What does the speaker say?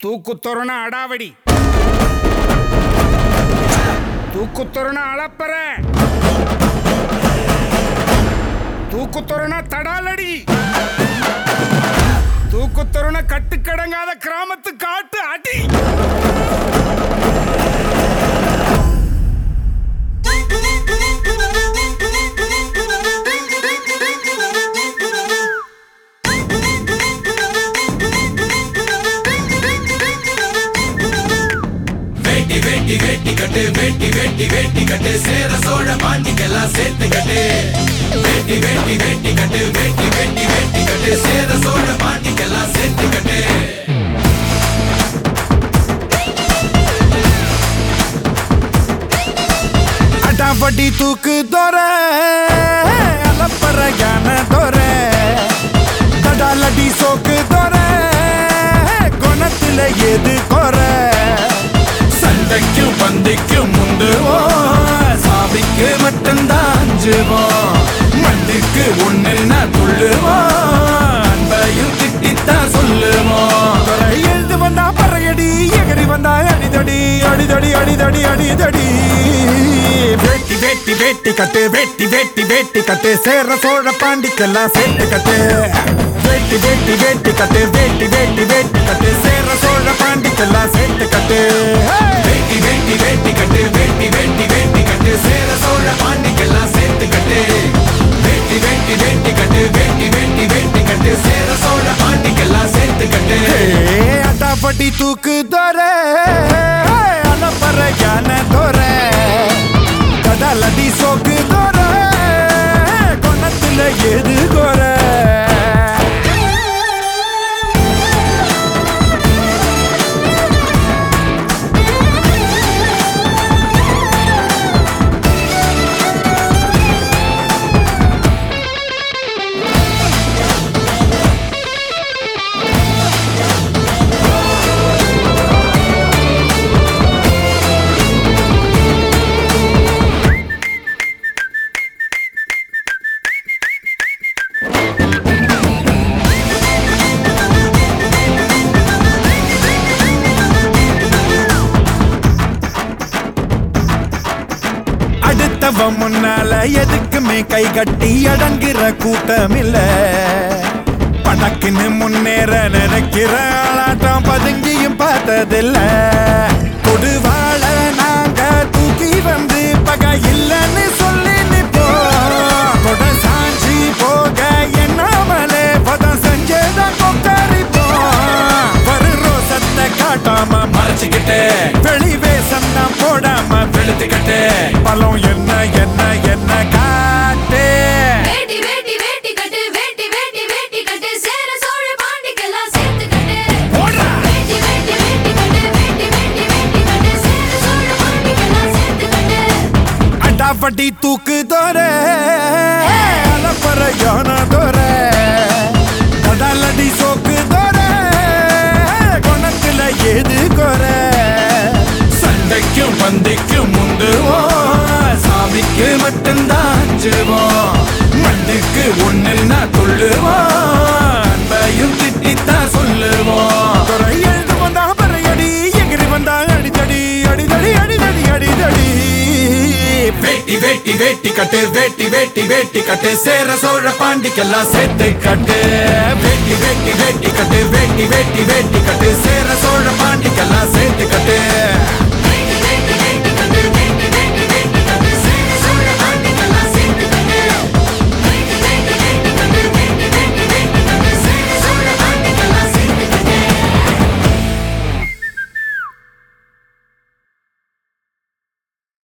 தூக்குத்தொருண அடாவடி தூக்குத்தொருண அளப்பற தூக்குத்தொருண தடாலடி தூக்குத்தொருண கட்டுக்கடங்காத கிராமத்து காட்டு அடி வேட்டி வேட்டி வேட்டி கட்டு வேட்டி வேட்டி வேட்டி கட்டு சேர சோழ பாண்டிக்கெல்லாம் சேர்த்து கட்டு வேட்டி வேட்டி வேட்டி கட்டு வேட்டி வேட்டி வேட்டி கட்டு சேர சோழ பாண்டிக்கெல்லாம் சேர்த்து கட்டு அடாவடி தூக்கு தோற அலப்பற ஞான தோற தடாலடி சோக்கு தோற குணத்துல எது குற சண்டைக்கும் பந்திக்கும் முந்துவோம் சாமிக்கு மட்டும்தான் அஞ்சுவோம் மண்ணுக்கு ஒண்ணுன்னா துள்ளுவோம் அன்பையும் திட்டித்தான் சொல்லுவோம் எழுந்து வந்தா பறையடி எகரி வந்தா அடிதடி அடிதடி அடிதடி அடிதடி வேட்டி வேட்டி வேட்டி கட்டு வேட்டி வேட்டி வேட்டி கட்டு சேர சோழ பாண்டிக்கெல்லாம் சேர்த்து கட்டு வேட்டி வேட்டி வேட்டி கட்டு வேட்டி வேட்டி வேட்டி கட்டு சேர சோழ பாண்டிக்கெல்லாம் சேர்த்து கட்டு வேட்டி வேட்டி வேட்டி கட்டு வேட்டி வேட்டி வேட்டி கட்டு சேர சோழ பாண்டிக்கெல்லாம் சேர்த்து கட்டு வேட்டி வேட்டி வேட்டி கட்டு வேட்டி வேட்டி வேட்டி கட்டு சேர சோழ பாண்டிக்கெல்லாம் சேர்த்து கட்டு அட்டாப்பட்டி தூக்கு தோற அலப்பற ஞான தோற கடலடி சோக்கு தோற கொணத்துல எது கோர அடுத்தவன் முன்னால எதுக்குமே கை கட்டி அடங்குற கூட்டம் இல்ல படக்குன்னு முன்னேற நினைக்கிற ஆளாட்டம் பதுங்கியும் பார்த்ததில்ல கொடுவாள நாங்க தூக்கி வந்து பகை இல்லைன்னு சொல்லி நிப்போம் கொட சாஞ்சி போக எண்ணாமலே பதம் செஞ்சதான் கொக்கரிப்போம் வரு ரோசத்தை காட்டாம மறைச்சுக்கிட்டு வெளி வேஷம் தான் போடாம வெளுத்துக்கிட்டு பழம் என்ன என்ன என்ன காட்டு வேட்டி வேட்டி வேட்டி கட்டு வேட்டி வேட்டி வேட்டி கட்டு சேர சோழ பாண்டிக்கெல்லாம் சேர்த்து கட்டு வேட்டி வேட்டி வேட்டி கட்டு வேட்டி வேட்டி வேட்டி கட்டு சேர சோழ பாண்டிக்கெல்லாம் சேர்த்து கட்டு அடாப்பட்டி தூக்கு தோற அலப்பற யான தோற கடலடி சோக்கு தோற குணத்துல எது குற சண்டைக்கும் பந்திக்கும் முந்துவோம் சாமிக்கு மட்டும்தான் அஞ்சுவோம் மண்ணுக்கு ஒண்ணுன்னா துள்ளுவோம் அன்பையும் திட்டித்தான் சொல்லுவோம் துறை எழுந்து வந்தா பறையடி எகிரி வந்தா அடிதடி அடிதடி அடிதடி அடிதடி வேட்டி வேட்டி வேட்டி கட்டு வேட்டி வேட்டி வேட்டி கட்டு சேர சோழ பாண்டிக்கெல்லாம் சேர்த்து கட்டு வேட்டி வேட்டி வேட்டி கட்டு வேட்டி வேட்டி வேட்டி கட்டு சேர சோழ